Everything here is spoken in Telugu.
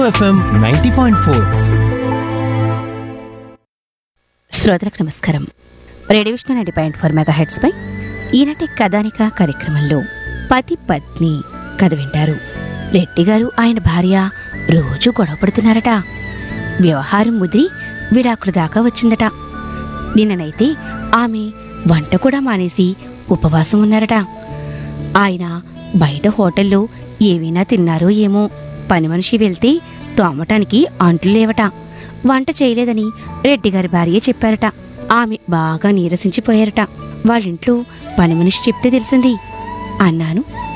ఎఫ్ఎం నైంటీ పాయింట్ ఫోర్ శ్రోతలకు నమస్కారం radio Vishnu ninety point four megahertz పై ఈనాటి కథానిక కార్యక్రమంలో పతి పత్ని కథ వింటారు రెడ్డి గారు ఆయన భార్య రోజు గొడవ పడుతున్నారట వ్యవహారం ముదిరి విడాకుల దాకా వచ్చిందట నిన్ననైతే ఆమె వంట కూడా మానేసి ఉపవాసం ఉన్నారట ఆయన బయట హోటల్లో ఏవైనా తిన్నారో ఏమో పని మనిషి వెళ్తే తోమటానికి అంట్లు లేవట వంట చేయలేదని రెడ్డిగారి భార్య చెప్పారట ఆమె బాగా నీరసించిపోయారట వాళ్ళింట్లో పని మనిషి చెప్తే తెలిసింది అన్నాను